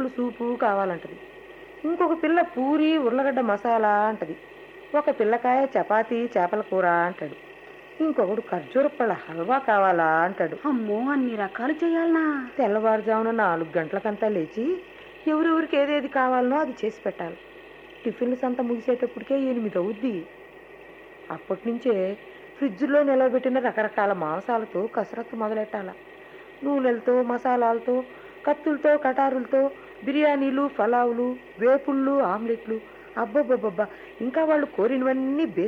ఆకులు సూపు కావాలంటది ఇంకొక పిల్ల పూరి ఉర్లగడ్డ మసాలా అంటది ఒక పిల్లకాయ చపాతీ చేపల కూర అంటాడు ఇంకొకడు ఖర్జూర పళ్ళ హల్వా కావాలా అంటాడు అమ్మో అన్ని రకాలు చేయాలనా తెల్లవారుజామున నాలుగు గంటలకంతా లేచి ఎవరెవరికి ఏదేది కావాలనో అది చేసి పెట్టాలి టిఫిన్లు సంత ముగిసేటప్పటికే ఎనిమిది అవుద్ది అప్పటి నుంచే ఫ్రిడ్జ్లో నిలబెట్టిన రకరకాల మాంసాలతో కసరత్తు మొదలెట్టాల నూనెలతో మసాలాలతో కత్తులతో కటారులతో బిర్యానీలు ఫలావులు వేపుళ్ళు ఆమ్లెట్లు అబ్బబ్బబ్బబ్బా ఇంకా వాళ్ళు కోరినవన్నీ